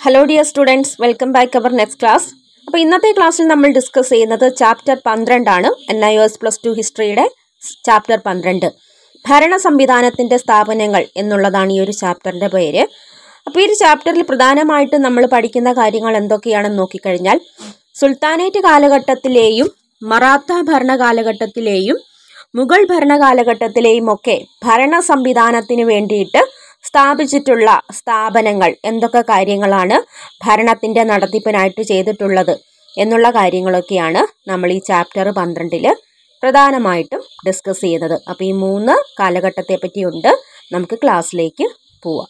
hello dear students welcome back our next class അപ്പോൾ ഇന്നത്തെ ക്ലാസ്സിൽ നമ്മൾ ഡിസ്കസ് ചെയ്യുന്നത് ചാപ്റ്റർ പന്ത്രണ്ടാണ് N I S plus two ഹിസ്റ്ററിയുടെ ചാപ്റ്റർ പന്ത്രണ്ട് ഭരണ സംവിധാനത്തിൻ്റെ സ്ഥാപനങ്ങൾ എന്നുള്ളതാണ് ഈ ഒരു ചാപ്റ്ററിൻ്റെ പേര് അപ്പോൾ ഈ ഒരു ചാപ്റ്ററിൽ പ്രധാനമായിട്ട് നമ്മൾ പഠിക്കുന്ന കാര്യങ്ങൾ എന്തൊക്കെയാണെന്ന് നോക്കിക്കഴിഞ്ഞാൽ സുൽത്താനേറ്റ് കാലഘട്ടത്തിലെയും മറാത്ത ഭരണ കാലഘട്ടത്തിലെയും മുഗൾ ഭരണകാലഘട്ടത്തിലെയും ഒക്കെ ഭരണ സംവിധാനത്തിന് വേണ്ടിയിട്ട് സ്ഥാപിച്ചിട്ടുള്ള സ്ഥാപനങ്ങൾ എന്തൊക്കെ കാര്യങ്ങളാണ് ഭരണത്തിൻ്റെ നടത്തിപ്പിനായിട്ട് ചെയ്തിട്ടുള്ളത് എന്നുള്ള കാര്യങ്ങളൊക്കെയാണ് നമ്മൾ ഈ ചാപ്റ്റർ പന്ത്രണ്ടിൽ പ്രധാനമായിട്ടും ഡിസ്കസ് ചെയ്യുന്നത് അപ്പോൾ ഈ മൂന്ന് കാലഘട്ടത്തെ പറ്റിയുണ്ട് നമുക്ക് ക്ലാസ്സിലേക്ക് പോവാം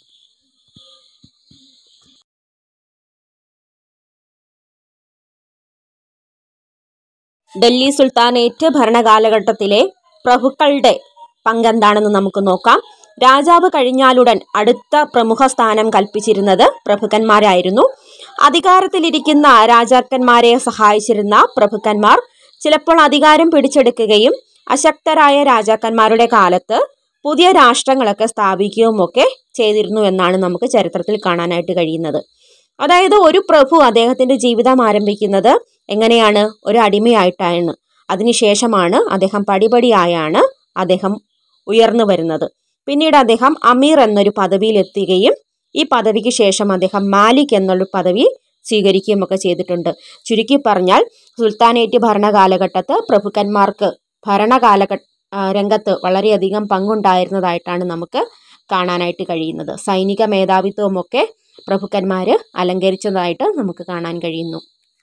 ഡൽഹി സുൽത്താനേറ്റ് ഭരണകാലഘട്ടത്തിലെ പ്രഭുക്കളുടെ പങ്കെന്താണെന്ന് നമുക്ക് നോക്കാം രാജാവ് കഴിഞ്ഞാലുടൻ അടുത്ത പ്രമുഖ സ്ഥാനം കൽപ്പിച്ചിരുന്നത് പ്രഭുക്കന്മാരായിരുന്നു അധികാരത്തിലിരിക്കുന്ന രാജാക്കന്മാരെ സഹായിച്ചിരുന്ന പ്രഭുക്കന്മാർ ചിലപ്പോൾ അധികാരം പിടിച്ചെടുക്കുകയും അശക്തരായ രാജാക്കന്മാരുടെ കാലത്ത് പുതിയ രാഷ്ട്രങ്ങളൊക്കെ സ്ഥാപിക്കുകയും ഒക്കെ ചെയ്തിരുന്നു എന്നാണ് നമുക്ക് ചരിത്രത്തിൽ കാണാനായിട്ട് കഴിയുന്നത് അതായത് ഒരു പ്രഭു അദ്ദേഹത്തിന്റെ ജീവിതം ആരംഭിക്കുന്നത് എങ്ങനെയാണ് ഒരു അടിമയായിട്ടാണ് അതിനുശേഷമാണ് അദ്ദേഹം പടിപടിയായാണ് അദ്ദേഹം ഉയർന്നു വരുന്നത് പിന്നീട് അദ്ദേഹം അമീർ എന്നൊരു പദവിയിൽ എത്തുകയും ഈ പദവിക്ക് ശേഷം അദ്ദേഹം മാലിക് എന്നുള്ള പദവി സ്വീകരിക്കുകയും ഒക്കെ ചെയ്തിട്ടുണ്ട് ചുരുക്കി പറഞ്ഞാൽ സുൽത്താനേറ്റ് ഭരണകാലഘട്ടത്ത് പ്രഭുക്കന്മാർക്ക് ഭരണകാലഘട്ട രംഗത്ത് വളരെയധികം പങ്കുണ്ടായിരുന്നതായിട്ടാണ് നമുക്ക് കാണാനായിട്ട് കഴിയുന്നത് സൈനിക മേധാവിത്വമൊക്കെ പ്രഭുക്കന്മാർ അലങ്കരിച്ചതായിട്ട് നമുക്ക് കാണാൻ കഴിയുന്നു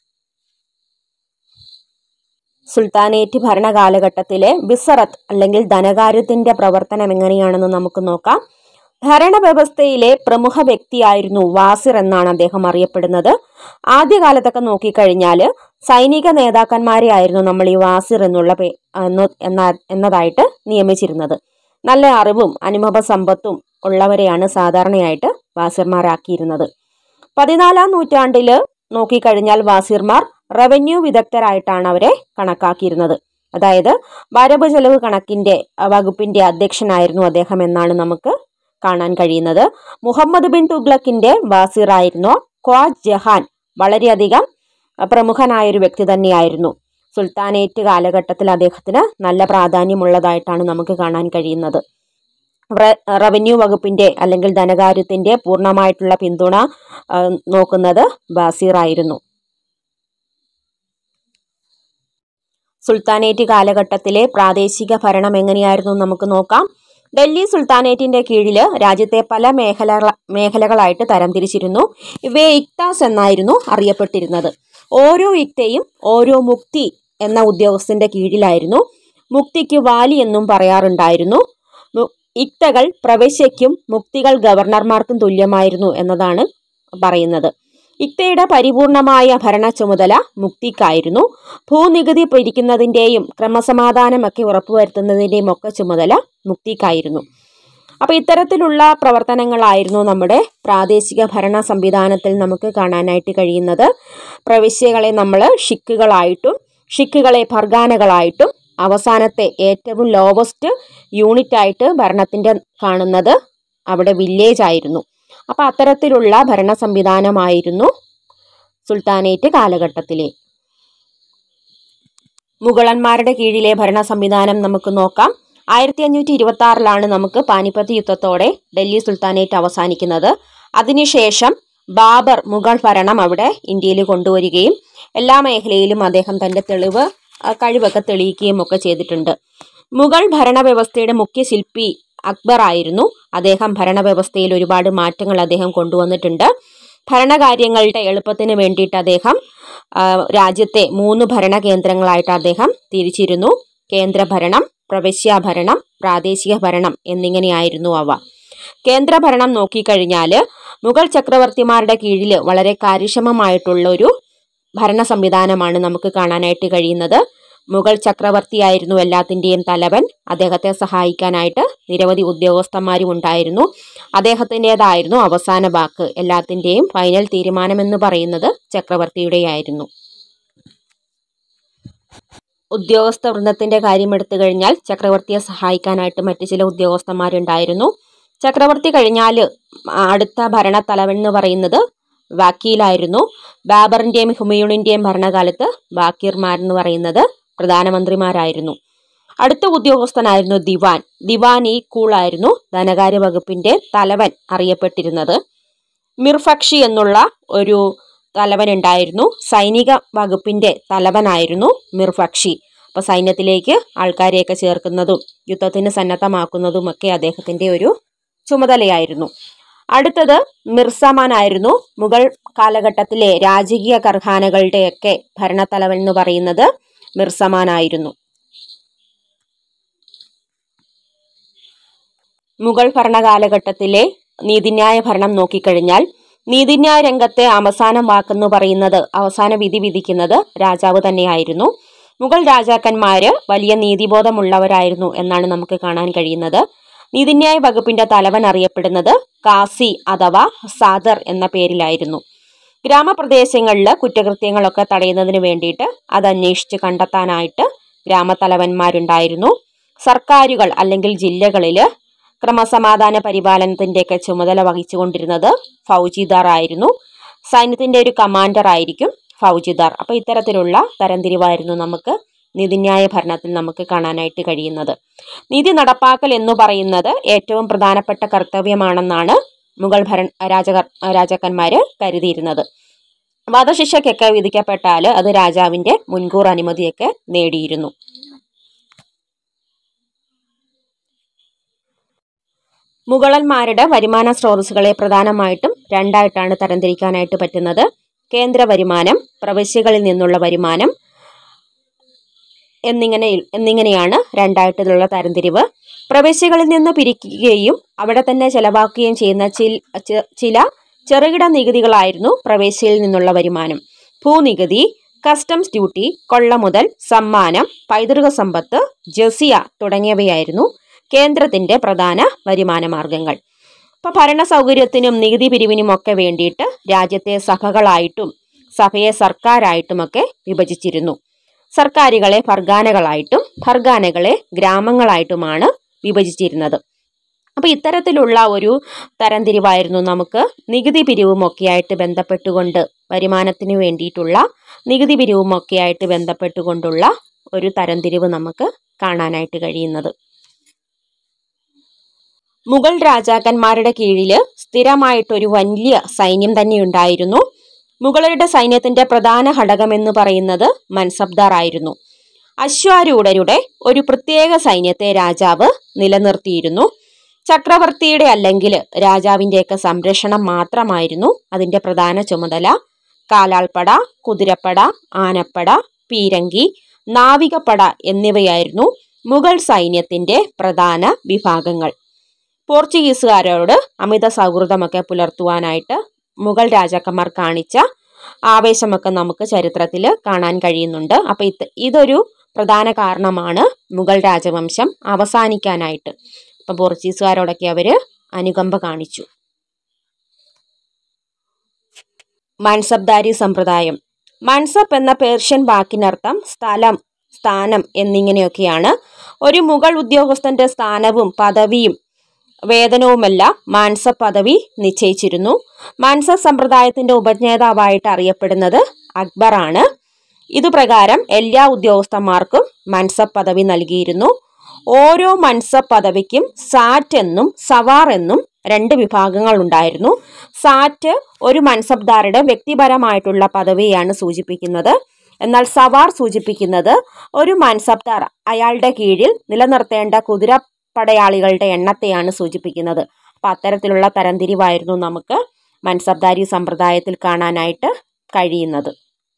സുൽത്താനേറ്റ് ഭരണകാലഘട്ടത്തിലെ ബിസറത്ത് അല്ലെങ്കിൽ ധനകാര്യത്തിന്റെ പ്രവർത്തനം എങ്ങനെയാണെന്ന് നമുക്ക് നോക്കാം ഭരണവ്യവസ്ഥയിലെ പ്രമുഖ വ്യക്തിയായിരുന്നു വാസിർ എന്നാണ് അദ്ദേഹം അറിയപ്പെടുന്നത് ആദ്യകാലത്തൊക്കെ നോക്കിക്കഴിഞ്ഞാൽ സൈനിക നേതാക്കന്മാരെ ആയിരുന്നു നമ്മൾ ഈ വാസിർ എന്നുള്ള പേ എന്ന എന്നതായിട്ട് നിയമിച്ചിരുന്നത് നല്ല അറിവും അനുഭവ സമ്പത്തും ഉള്ളവരെയാണ് സാധാരണയായിട്ട് വാസിർമാരാക്കിയിരുന്നത് പതിനാലാം നൂറ്റാണ്ടിൽ നോക്കിക്കഴിഞ്ഞാൽ വാസിർമാർ റവന്യൂ വിദഗ്ധരായിട്ടാണ് അവരെ കണക്കാക്കിയിരുന്നത് അതായത് വരവ് ചെലവ് കണക്കിന്റെ വകുപ്പിന്റെ അധ്യക്ഷനായിരുന്നു അദ്ദേഹം എന്നാണ് നമുക്ക് കാണാൻ കഴിയുന്നത് മുഹമ്മദ് ബിൻ തുഗ്ലക്കിന്റെ വാസിറായിരുന്നു ഖ്വാജ് ജഹാൻ വളരെയധികം പ്രമുഖനായ ഒരു വ്യക്തി തന്നെയായിരുന്നു സുൽത്താനേറ്റ് കാലഘട്ടത്തിൽ അദ്ദേഹത്തിന് നല്ല പ്രാധാന്യമുള്ളതായിട്ടാണ് നമുക്ക് കാണാൻ കഴിയുന്നത് റവന്യൂ വകുപ്പിന്റെ അല്ലെങ്കിൽ ധനകാര്യത്തിന്റെ പൂർണ്ണമായിട്ടുള്ള പിന്തുണ നോക്കുന്നത് ബാസിറായിരുന്നു സുൽത്താനേറ്റ് കാലഘട്ടത്തിലെ പ്രാദേശിക ഭരണം എങ്ങനെയായിരുന്നു നമുക്ക് നോക്കാം ഡൽഹി സുൽത്താനേറ്റിന്റെ കീഴിൽ രാജ്യത്തെ പല മേഖല മേഖലകളായിട്ട് തരംതിരിച്ചിരുന്നു ഇവയെ ഇക്താസ് എന്നായിരുന്നു അറിയപ്പെട്ടിരുന്നത് ഓരോ ഇക്തയും ഓരോ മുക്തി എന്ന ഉദ്യോഗസ്ഥന്റെ കീഴിലായിരുന്നു മുക്തിക്ക് വാലി എന്നും പറയാറുണ്ടായിരുന്നു ഇക്തകൾ പ്രവശ്യയ്ക്കും മുക്തികൾ ഗവർണർമാർക്കും തുല്യമായിരുന്നു എന്നതാണ് പറയുന്നത് ഇക്തയുടെ പരിപൂർണമായ ഭരണ ചുമതല മുക്തിക്കായിരുന്നു ഭൂനികുതി പിരിക്കുന്നതിൻ്റെയും ക്രമസമാധാനമൊക്കെ ഉറപ്പുവരുത്തുന്നതിൻ്റെയും ഒക്കെ ചുമതല മുക്തിക്കായിരുന്നു അപ്പോൾ ഇത്തരത്തിലുള്ള പ്രവർത്തനങ്ങളായിരുന്നു നമ്മുടെ പ്രാദേശിക ഭരണ സംവിധാനത്തിൽ നമുക്ക് കാണാനായിട്ട് കഴിയുന്നത് പ്രവിശ്യകളെ നമ്മൾ ഷിക്കുകളായിട്ടും ഷിക്കുകളെ ഫർഗാനകളായിട്ടും അവസാനത്തെ ഏറ്റവും ലോവസ്റ്റ് യൂണിറ്റ് ആയിട്ട് ഭരണത്തിൻ്റെ കാണുന്നത് അവിടെ വില്ലേജ് ആയിരുന്നു അപ്പോൾ അത്തരത്തിലുള്ള ഭരണ സംവിധാനമായിരുന്നു സുൽത്താനേറ്റ് കാലഘട്ടത്തിലെ മുഗളന്മാരുടെ കീഴിലെ ഭരണ സംവിധാനം നമുക്ക് നോക്കാം ആയിരത്തി അഞ്ഞൂറ്റി ഇരുപത്തി ആറിലാണ് നമുക്ക് പാനിപ്പത്ത് യുദ്ധത്തോടെ ഡൽഹി സുൽത്താനേറ്റ് അവസാനിക്കുന്നത് അതിനുശേഷം ബാബർ മുഗൾ ഭരണം അവിടെ ഇന്ത്യയിൽ കൊണ്ടുവരികയും എല്ലാ മേഖലയിലും അദ്ദേഹം തൻ്റെ തെളിവ് കഴിവൊക്കെ തെളിയിക്കുകയും ഒക്കെ ചെയ്തിട്ടുണ്ട് മുഗൾ ഭരണവ്യവസ്ഥയുടെ മുഖ്യ ശില്പി അക്ബർ ആയിരുന്നു അദ്ദേഹം ഭരണവ്യവസ്ഥയിൽ ഒരുപാട് മാറ്റങ്ങൾ അദ്ദേഹം കൊണ്ടുവന്നിട്ടുണ്ട് ഭരണകാര്യങ്ങളുടെ എളുപ്പത്തിന് വേണ്ടിയിട്ട് അദ്ദേഹം രാജ്യത്തെ മൂന്ന് ഭരണ കേന്ദ്രങ്ങളായിട്ട് അദ്ദേഹം തിരിച്ചിരുന്നു കേന്ദ്രഭരണം പ്രവിശ്യാഭരണം പ്രാദേശിക ഭരണം എന്നിങ്ങനെയായിരുന്നു അവ കേന്ദ്രഭരണം നോക്കിക്കഴിഞ്ഞാൽ മുഗൾ ചക്രവർത്തിമാരുടെ കീഴിൽ വളരെ കാര്യക്ഷമമായിട്ടുള്ള ഒരു ഭരണ സംവിധാനമാണ് നമുക്ക് കാണാനായിട്ട് കഴിയുന്നത് മുഗൾ ചക്രവർത്തിയായിരുന്നു എല്ലാത്തിൻ്റെയും തലവൻ അദ്ദേഹത്തെ സഹായിക്കാനായിട്ട് നിരവധി ഉദ്യോഗസ്ഥന്മാരും ഉണ്ടായിരുന്നു അദ്ദേഹത്തിൻ്റെതായിരുന്നു അവസാന വാക്ക് എല്ലാത്തിൻ്റെയും ഫൈനൽ തീരുമാനമെന്ന് പറയുന്നത് ചക്രവർത്തിയുടെയായിരുന്നു ഉദ്യോഗസ്ഥ വൃന്ദത്തിന്റെ കാര്യം എടുത്തു കഴിഞ്ഞാൽ ചക്രവർത്തിയെ സഹായിക്കാനായിട്ട് മറ്റു ചില ഉദ്യോഗസ്ഥന്മാരുണ്ടായിരുന്നു ചക്രവർത്തി കഴിഞ്ഞാൽ അടുത്ത ഭരണത്തലവൻ എന്ന് പറയുന്നത് വക്കീലായിരുന്നു ബാബറിന്റെയും ഹുമയൂണിന്റെയും ഭരണകാലത്ത് ബാക്കീർമാരെന്ന് പറയുന്നത് പ്രധാനമന്ത്രിമാരായിരുന്നു അടുത്ത ഉദ്യോഗസ്ഥനായിരുന്നു ദിവാൻ ദിവാൻ ഈ കൂളായിരുന്നു ധനകാര്യ വകുപ്പിന്റെ തലവൻ അറിയപ്പെട്ടിരുന്നത് മിർഫക്ഷി എന്നുള്ള ഒരു തലവൻ ഉണ്ടായിരുന്നു സൈനിക വകുപ്പിന്റെ തലവനായിരുന്നു മിർഫക്ഷി അപ്പോൾ സൈന്യത്തിലേക്ക് ആൾക്കാരെയൊക്കെ ചേർക്കുന്നതും യുദ്ധത്തിന് സന്നദ്ധമാക്കുന്നതുമൊക്കെ അദ്ദേഹത്തിന്റെ ഒരു ചുമതലയായിരുന്നു അടുത്തത് മിർസമാൻ ആയിരുന്നു മുഗൾ കാലഘട്ടത്തിലെ രാജകീയ കർഖാനകളുടെയൊക്കെ ഭരണത്തലവൻ എന്ന് പറയുന്നത് മിർസമാൻ ആയിരുന്നു മുഗൾ ഭരണകാലഘട്ടത്തിലെ നീതിന്യായ ഭരണം നോക്കിക്കഴിഞ്ഞാൽ നീതിന്യായ രംഗത്തെ അവസാനം വാക്കെന്ന് പറയുന്നത് അവസാന വിധി വിധിക്കുന്നത് രാജാവ് തന്നെയായിരുന്നു മുഗൾ രാജാക്കന്മാര് വലിയ നീതിബോധമുള്ളവരായിരുന്നു എന്നാണ് നമുക്ക് കാണാൻ കഴിയുന്നത് നീതിന്യായ വകുപ്പിന്റെ തലവൻ അറിയപ്പെടുന്നത് കാസി അഥവാ സാദർ എന്ന പേരിലായിരുന്നു ഗ്രാമപ്രദേശങ്ങളിൽ കുറ്റകൃത്യങ്ങളൊക്കെ തടയുന്നതിന് വേണ്ടിയിട്ട് അത് അന്വേഷിച്ച് കണ്ടെത്താനായിട്ട് ഗ്രാമത്തലവന്മാരുണ്ടായിരുന്നു സർക്കാരുകൾ അല്ലെങ്കിൽ ജില്ലകളിൽ ക്രമസമാധാന പരിപാലനത്തിൻ്റെയൊക്കെ ചുമതല വഹിച്ചുകൊണ്ടിരുന്നത് ഫൗജിദാർ ആയിരുന്നു സൈന്യത്തിൻ്റെ ഒരു കമാൻഡർ ആയിരിക്കും ഫൗജിദാർ അപ്പോൾ ഇത്തരത്തിലുള്ള തരംതിരിവായിരുന്നു നമുക്ക് നീതിന്യായ ഭരണത്തിൽ നമുക്ക് കാണാനായിട്ട് കഴിയുന്നത് നീതി നടപ്പാക്കൽ എന്ന് പറയുന്നത് ഏറ്റവും പ്രധാനപ്പെട്ട കർത്തവ്യമാണെന്നാണ് മുഗൾ ഭരണ രാജ രാജാക്കന്മാർ കരുതിയിരുന്നത് വധശിക്ഷയ്ക്കൊക്കെ വിധിക്കപ്പെട്ടാൽ അത് രാജാവിൻ്റെ മുൻകൂർ അനുമതിയൊക്കെ നേടിയിരുന്നു മുഗളന്മാരുടെ വരുമാന സ്രോതസ്സുകളെ പ്രധാനമായിട്ടും രണ്ടായിട്ടാണ് തരംതിരിക്കാനായിട്ട് പറ്റുന്നത് കേന്ദ്ര വരുമാനം പ്രവിശ്യകളിൽ നിന്നുള്ള വരുമാനം എന്നിങ്ങനെ എന്നിങ്ങനെയാണ് രണ്ടായിട്ടുള്ള തരംതിരിവ് പ്രവിശ്യകളിൽ നിന്ന് പിരിക്കുകയും അവിടെ തന്നെ ചെലവാക്കുകയും ചെയ്യുന്ന ചിൽ- ചെ- ചില ചെറുകിട നികുതികളായിരുന്നു പ്രവേശിയിൽ നിന്നുള്ള വരുമാനം ഭൂനികുതി കസ്റ്റംസ് ഡ്യൂട്ടി കൊള്ളമുതൽ സമ്മാനം പൈതൃക സമ്പത്ത് ജസിയ തുടങ്ങിയവയായിരുന്നു കേന്ദ്രത്തിന്റെ പ്രധാന വരുമാന മാർഗങ്ങൾ ഇപ്പൊ ഭരണ സൗകര്യത്തിനും നികുതി പിരിവിനുമൊക്കെ വേണ്ടിയിട്ട് രാജ്യത്തെ സഭകളായിട്ടും സഭയെ സർക്കാരായിട്ടുമൊക്കെ വിഭജിച്ചിരുന്നു സർക്കാരുകളെ ഫർഗാനകളായിട്ടും ഫർഗാനകളെ ഗ്രാമങ്ങളായിട്ടുമാണ് വിഭജിച്ചിരുന്നത് അപ്പോൾ ഇത്തരത്തിലുള്ള ഒരു തരംതിരിവായിരുന്നു നമുക്ക് നികുതി പിരിവുമൊക്കെയായിട്ട് ബന്ധപ്പെട്ടുകൊണ്ട് വരുമാനത്തിന് വേണ്ടിയിട്ടുള്ള നികുതി പിരിവുമൊക്കെയായിട്ട് ബന്ധപ്പെട്ടുകൊണ്ടുള്ള ഒരു തരംതിരിവ് നമുക്ക് കാണാനായിട്ട് കഴിയുന്നത് മുഗൾ രാജാക്കന്മാരുടെ കീഴിൽ സ്ഥിരമായിട്ടൊരു വലിയ സൈന്യം തന്നെ ഉണ്ടായിരുന്നു മുഗളരുടെ സൈന്യത്തിന്റെ പ്രധാന ഘടകം എന്ന് പറയുന്നത് മൻസബ്ദാർ ആയിരുന്നു അശ്വാരൂഢരുടെ ഒരു പ്രത്യേക സൈന്യത്തെ രാജാവ് നിലനിർത്തിയിരുന്നു ചക്രവർത്തിയുടെ അല്ലെങ്കിൽ രാജാവിൻ്റെയൊക്കെ സംരക്ഷണം മാത്രമായിരുന്നു അതിൻ്റെ പ്രധാന ചുമതല കാലാൾപ്പട കുതിരപ്പട ആനപ്പട പീരങ്കി നാവികപ്പട എന്നിവയായിരുന്നു മുഗൾ സൈന്യത്തിന്റെ പ്രധാന വിഭാഗങ്ങൾ പോർച്ചുഗീസുകാരോട് അമിത സൗഹൃദമൊക്കെ പുലർത്തുവാനായിട്ട് മുഗൾ രാജാക്കന്മാർ കാണിച്ച ആവേശമൊക്കെ നമുക്ക് ചരിത്രത്തിൽ കാണാൻ കഴിയുന്നുണ്ട് അപ്പം ഇത് ഇതൊരു പ്രധാന കാരണമാണ് മുഗൾ രാജവംശം അവസാനിക്കാനായിട്ട് അപ്പം പോർച്ചുഗീസുകാരോടൊക്കെ അവർ അനുകമ്പ കാണിച്ചു മൻസബ്ദാരി സമ്പ്രദായം മൻസബ് എന്ന പേർഷ്യൻ വാക്കിനർത്ഥം സ്ഥലം സ്ഥാനം എന്നിങ്ങനെയൊക്കെയാണ് ഒരു മുഗൾ ഉദ്യോഗസ്ഥന്റെ സ്ഥാനവും പദവിയും വേതനവുമെല്ലാം മാൻസബ് പദവി നിശ്ചയിച്ചിരുന്നു മാൻസബ് സമ്പ്രദായത്തിന്റെ ഉപജ്ഞേതാവായിട്ട് അറിയപ്പെടുന്നത് അക്ബറാണ് ഇതുപ്രകാരം എല്ലാ ഉദ്യോഗസ്ഥന്മാർക്കും മൻസബ് പദവി നൽകിയിരുന്നു ഓരോ മൻസബ് പദവിക്കും സാറ്റ് എന്നും സവാർ എന്നും രണ്ട് വിഭാഗങ്ങൾ ഉണ്ടായിരുന്നു സാറ്റ് ഒരു മൻസബ്ദാരുടെ വ്യക്തിപരമായിട്ടുള്ള പദവിയാണ് സൂചിപ്പിക്കുന്നത് എന്നാൽ സവാർ സൂചിപ്പിക്കുന്നത് ഒരു മൻസബ്ദാർ അയാളുടെ കീഴിൽ നിലനിർത്തേണ്ട കുതിര പടയാളികളുടെ എണ്ണത്തെയാണ് സൂചിപ്പിക്കുന്നത് അപ്പം അത്തരത്തിലുള്ള തരംതിരിവായിരുന്നു നമുക്ക് മൻസബ്ദാരി സമ്പ്രദായത്തിൽ കാണാനായിട്ട് കഴിയുന്നത്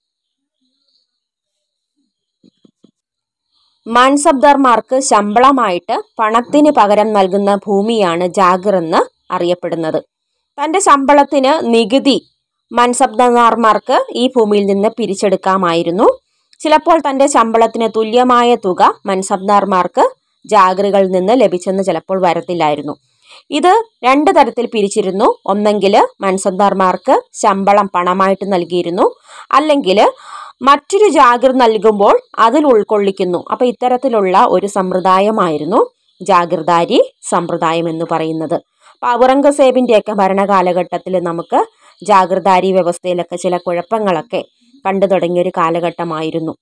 മാൻസബ്ദാർമാർക്ക് ശമ്പളമായിട്ട് പണത്തിന് പകരം നൽകുന്ന ഭൂമിയാണ് ജാഗിർ എന്ന് അറിയപ്പെടുന്നത് തന്റെ ശമ്പളത്തിന് നികുതി മൻസബ്ദാർമാർക്ക് ഈ ഭൂമിയിൽ നിന്ന് പിരിച്ചെടുക്കാമായിരുന്നു ചിലപ്പോൾ തന്റെ ശമ്പളത്തിന് തുല്യമായ തുക മൻസബ്ദാർമാർക്ക് ജാഗറുകളിൽ നിന്ന് ലഭിച്ചെന്ന് ചിലപ്പോൾ വരത്തില്ലായിരുന്നു ഇത് രണ്ട് തരത്തിൽ പിരിച്ചിരുന്നു ഒന്നെങ്കിൽ മൻസബ്ദാർമാർക്ക് ശമ്പളം പണമായിട്ട് നൽകിയിരുന്നു അല്ലെങ്കിൽ മറ്റൊരു ജാഗിർ നൽകുമ്പോൾ അതിൽ ഉൾക്കൊള്ളിക്കുന്നു അപ്പൊ ഇത്തരത്തിലുള്ള ഒരു സമ്പ്രദായമായിരുന്നു ജാഗിർദാരി സമ്പ്രദായം എന്ന് പറയുന്നത് അപ്പൊ ഔറംഗസേബിന്റെയൊക്കെ ഭരണകാലഘട്ടത്തിൽ നമുക്ക് ജാഗ്രതാരി വ്യവസ്ഥയിലൊക്കെ ചില കുഴപ്പങ്ങളൊക്കെ കണ്ടു തുടങ്ങിയ ഒരു കാലഘട്ടമായിരുന്നു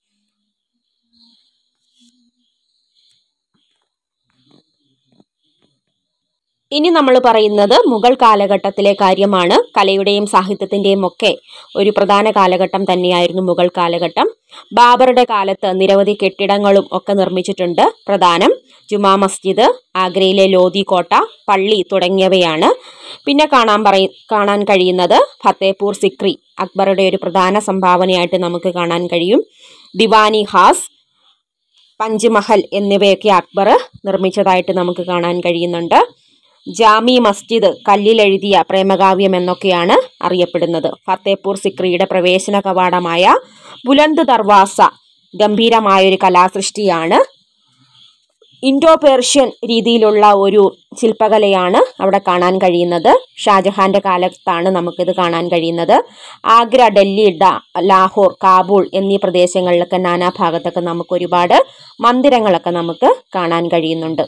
ഇനി നമ്മൾ പറയുന്നത് മുഗൾ കാലഘട്ടത്തിലെ കാര്യമാണ് കലയുടെയും സാഹിത്യത്തിൻ്റെയും ഒക്കെ ഒരു പ്രധാന കാലഘട്ടം തന്നെയായിരുന്നു മുഗൾ കാലഘട്ടം ബാബറുടെ കാലത്ത് നിരവധി കെട്ടിടങ്ങളും ഒക്കെ നിർമ്മിച്ചിട്ടുണ്ട് പ്രധാനം ജുമാ മസ്ജിദ് ആഗ്രയിലെ ലോധി കോട്ട പള്ളി തുടങ്ങിയവയാണ് പിന്നെ കാണാൻ പറയ കാണാൻ കഴിയുന്നത് ഫത്തേപൂർ സിക്രി അക്ബറുടെ ഒരു പ്രധാന സംഭാവനയായിട്ട് നമുക്ക് കാണാൻ കഴിയും ദിവാനി ഹാസ് പഞ്ച്മഹൽ എന്നിവയൊക്കെ അക്ബർ നിർമ്മിച്ചതായിട്ട് നമുക്ക് കാണാൻ കഴിയുന്നുണ്ട് ജാമി മസ്ജിദ് കല്ലിലെഴുതിയ പ്രേമകാവ്യം എന്നൊക്കെയാണ് അറിയപ്പെടുന്നത് ഫത്തേപൂർ സിക്രിയുടെ പ്രവേശന കവാടമായ ബുലന്ദ് ദർവാസ ഗംഭീരമായൊരു കലാസൃഷ്ടിയാണ് ഇൻഡോ പേർഷ്യൻ രീതിയിലുള്ള ഒരു ശില്പകലയാണ് അവിടെ കാണാൻ കഴിയുന്നത് ഷാജഹാന്റെ കാലത്താണ് നമുക്കിത് കാണാൻ കഴിയുന്നത് ആഗ്ര ഡൽഹി ഡ ലാഹോർ കാബൂൾ എന്നീ പ്രദേശങ്ങളിലൊക്കെ നാനാഭാഗത്തൊക്കെ നമുക്ക് ഒരുപാട് മന്ദിരങ്ങളൊക്കെ നമുക്ക് കാണാൻ കഴിയുന്നുണ്ട്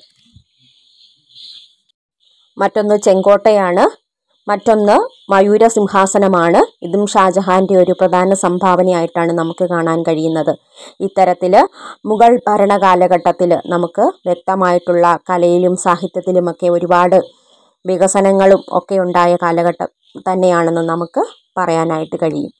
മറ്റൊന്ന് ചെങ്കോട്ടയാണ് മറ്റൊന്ന് മയൂര സിംഹാസനമാണ് ഇതും ഷാജഹാന്റെ ഒരു പ്രധാന സംഭാവനയായിട്ടാണ് നമുക്ക് കാണാൻ കഴിയുന്നത് ഇത്തരത്തിൽ മുഗൾ ഭരണകാലഘട്ടത്തിൽ നമുക്ക് വ്യക്തമായിട്ടുള്ള കലയിലും സാഹിത്യത്തിലുമൊക്കെ ഒരുപാട് വികസനങ്ങളും ഒക്കെ ഉണ്ടായ കാലഘട്ടം തന്നെയാണെന്ന് നമുക്ക് പറയാനായിട്ട് കഴിയും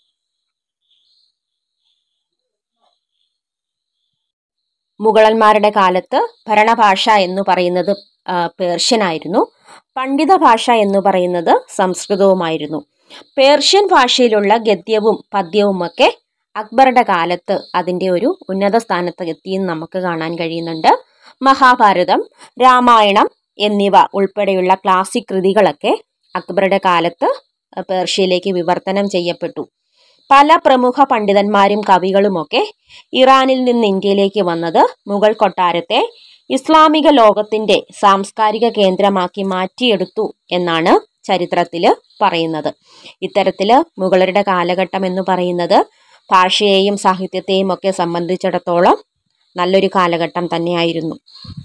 മുഗളന്മാരുടെ കാലത്ത് ഭരണഭാഷ എന്ന് പറയുന്നത് ആ, പേർഷ്യനായിരുന്നു പണ്ഡിത ഭാഷ എന്ന് പറയുന്നത് സംസ്കൃതവുമായിരുന്നു പേർഷ്യൻ ഭാഷയിലുള്ള ഗദ്യവും പദ്യവുമൊക്കെ അക്ബറുടെ കാലത്ത് അതിൻ്റെ ഒരു ഉന്നത സ്ഥാനത്ത് എത്തിയെന്ന് നമുക്ക് കാണാൻ കഴിയുന്നുണ്ട് മഹാഭാരതം രാമായണം എന്നിവ ഉൾപ്പെടെയുള്ള ക്ലാസിക് കൃതികളൊക്കെ അക്ബറുടെ കാലത്ത് പേർഷ്യയിലേക്ക് വിവർത്തനം ചെയ്യപ്പെട്ടു പല പ്രമുഖ പണ്ഡിതന്മാരും കവികളുമൊക്കെ ഇറാനിൽ നിന്ന് ഇന്ത്യയിലേക്ക് വന്നത് മുഗൾ കൊട്ടാരത്തെ ഇസ്ലാമിക ലോകത്തിന്റെ സാംസ്കാരിക കേന്ദ്രമാക്കി മാറ്റിയെടുത്തു എന്നാണ് ചരിത്രത്തിൽ പറയുന്നത് ഇത്തരത്തിൽ മുഗളരുടെ കാലഘട്ടം എന്ന് പറയുന്നത് ഭാഷയെയും സാഹിത്യത്തെയും ഒക്കെ സംബന്ധിച്ചിടത്തോളം നല്ലൊരു കാലഘട്ടം തന്നെയായിരുന്നു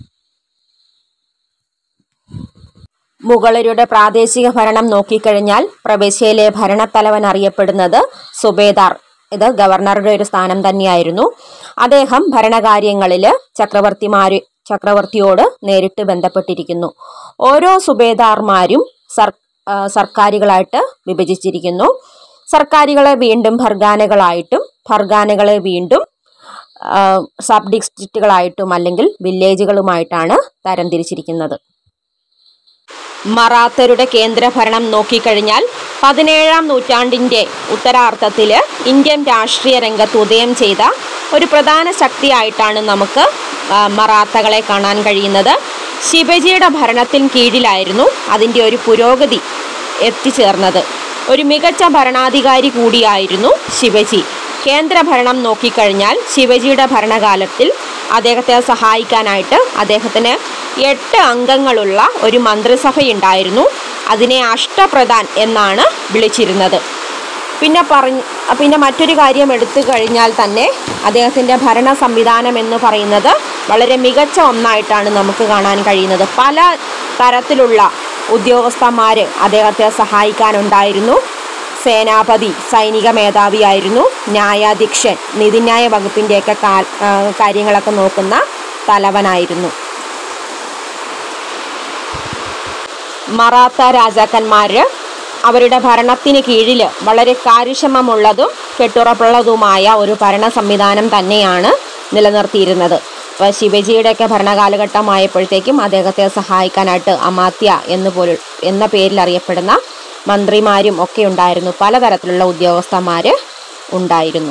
മുഗളരുടെ പ്രാദേശിക ഭരണം നോക്കിക്കഴിഞ്ഞാൽ പ്രവിശ്യയിലെ ഭരണത്തലവൻ അറിയപ്പെടുന്നത് സുബേദാർ ഇത് ഗവർണറുടെ ഒരു സ്ഥാനം തന്നെയായിരുന്നു അദ്ദേഹം ഭരണകാര്യങ്ങളിൽ ചക്രവർത്തിമാര് ചക്രവർത്തിയോട് നേരിട്ട് ബന്ധപ്പെട്ടിരിക്കുന്നു ഓരോ സുബേദാർമാരും സർ ആ, സർക്കാരുകളായിട്ട് വിഭജിച്ചിരിക്കുന്നു സർക്കാരുകളെ വീണ്ടും ഭർഗാനകളായിട്ടും ഭർഗാനകളെ വീണ്ടും ആ, സബ് ഡിസ്ട്രിക്റ്റുകളായിട്ടും അല്ലെങ്കിൽ വില്ലേജുകളുമായിട്ടാണ് തരംതിരിച്ചിരിക്കുന്നത് മറാത്തരുടെ കേന്ദ്രഭരണം നോക്കിക്കഴിഞ്ഞാൽ പതിനേഴാം നൂറ്റാണ്ടിൻ്റെ ഉത്തരാർദ്ധത്തിൽ ഇന്ത്യൻ രാഷ്ട്രീയ രംഗത്ത് ഉദയം ചെയ്ത ഒരു പ്രധാന ശക്തിയായിട്ടാണ് നമുക്ക് ആ, മറാത്തകളെ കാണാൻ കഴിയുന്നത് ശിവജിയുടെ ഭരണത്തിന് കീഴിലായിരുന്നു അതിൻ്റെ ഒരു പുരോഗതി എത്തിച്ചേർന്നത് ഒരു മികച്ച ഭരണാധികാരി കൂടിയായിരുന്നു ശിവജി കേന്ദ്രഭരണം നോക്കിക്കഴിഞ്ഞാൽ ശിവജിയുടെ ഭരണകാലത്തിൽ അദ്ദേഹത്തെ സഹായിക്കാനായിട്ട് അദ്ദേഹത്തിന് എട്ട് അംഗങ്ങളുള്ള ഒരു മന്ത്രിസഭയുണ്ടായിരുന്നു അതിനെ അഷ്ടപ്രധാൻ എന്നാണ് വിളിച്ചിരുന്നത് പിന്നെ പറഞ്ഞ് പിന്നെ മറ്റൊരു കാര്യം എടുത്തു കഴിഞ്ഞാൽ തന്നെ അദ്ദേഹത്തിൻ്റെ ഭരണ സംവിധാനം എന്ന് പറയുന്നത് വളരെ മികച്ച ഒന്നായിട്ടാണ് നമുക്ക് കാണാൻ കഴിയുന്നത് പല തരത്തിലുള്ള ഉദ്യോഗസ്ഥന്മാർ അദ്ദേഹത്തെ സഹായിക്കാനുണ്ടായിരുന്നു സേനാപതി സൈനിക മേധാവിയായിരുന്നു ന്യായാധ്യക്ഷൻ നീതിന്യായ വകുപ്പിൻ്റെയൊക്കെ കാ ആ, കാര്യങ്ങളൊക്കെ നോക്കുന്ന തലവനായിരുന്നു മറാത്ത രാജാക്കന്മാർ അവരുടെ ഭരണത്തിന് കീഴിൽ വളരെ കാര്യക്ഷമമുള്ളതും കെട്ടുറപ്പുള്ളതുമായ ഒരു ഭരണ സംവിധാനം തന്നെയാണ് നിലനിർത്തിയിരുന്നത് അപ്പോൾ ശിവജിയുടെയൊക്കെ ഭരണകാലഘട്ടമായപ്പോഴത്തേക്കും അദ്ദേഹത്തെ സഹായിക്കാനായിട്ട് അമാത്യ എന്ന് പോലും എന്ന പേരിൽ അറിയപ്പെടുന്ന മന്ത്രിമാരും ഒക്കെ ഉണ്ടായിരുന്നു പലതരത്തിലുള്ള ഉദ്യോഗസ്ഥന്മാർ ഉണ്ടായിരുന്നു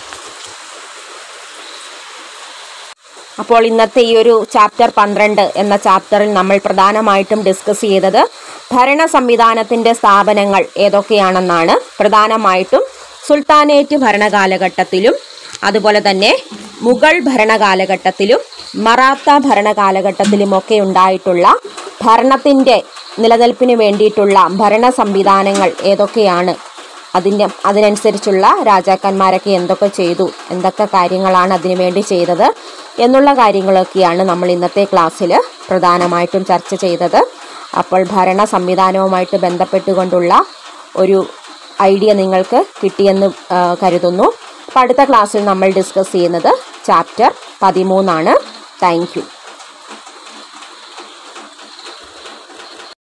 അപ്പോൾ ഇന്നത്തെ ഈ ഒരു ചാപ്റ്റർ പന്ത്രണ്ട് എന്ന ചാപ്റ്ററിൽ നമ്മൾ പ്രധാനമായിട്ടും ഡിസ്കസ് ചെയ്തത് ഭരണ സംവിധാനത്തിൻ്റെ സ്ഥാപനങ്ങൾ ഏതൊക്കെയാണെന്നാണ് പ്രധാനമായിട്ടും സുൽത്താനേറ്റ് ഭരണകാലഘട്ടത്തിലും അതുപോലെ തന്നെ മുഗൾ ഭരണകാലഘട്ടത്തിലും മറാത്ത ഭരണകാലഘട്ടത്തിലുമൊക്കെ ഉണ്ടായിട്ടുള്ള ഭരണത്തിൻ്റെ നിലനിൽപ്പിന് വേണ്ടിയിട്ടുള്ള ഭരണ സംവിധാനങ്ങൾ ഏതൊക്കെയാണ് അതിൻ്റെ അതിനനുസരിച്ചുള്ള രാജാക്കന്മാരൊക്കെ എന്തൊക്കെ ചെയ്തു എന്തൊക്കെ കാര്യങ്ങളാണ് അതിനു വേണ്ടി ചെയ്തത് എന്നുള്ള കാര്യങ്ങളൊക്കെയാണ് നമ്മൾ ഇന്നത്തെ ക്ലാസ്സിൽ പ്രധാനമായിട്ടും ചർച്ച ചെയ്തത് അപ്പോൾ ഭരണ സംവിധാനവുമായിട്ട് ബന്ധപ്പെട്ടുകൊണ്ടുള്ള ഒരു ഐഡിയ നിങ്ങൾക്ക് കിട്ടിയെന്ന് ആ, കരുതുന്നു അപ്പം അടുത്ത ക്ലാസ്സിൽ നമ്മൾ ഡിസ്കസ് ചെയ്യുന്നത് ചാപ്റ്റർ പതിമൂന്നാണ് താങ്ക് യു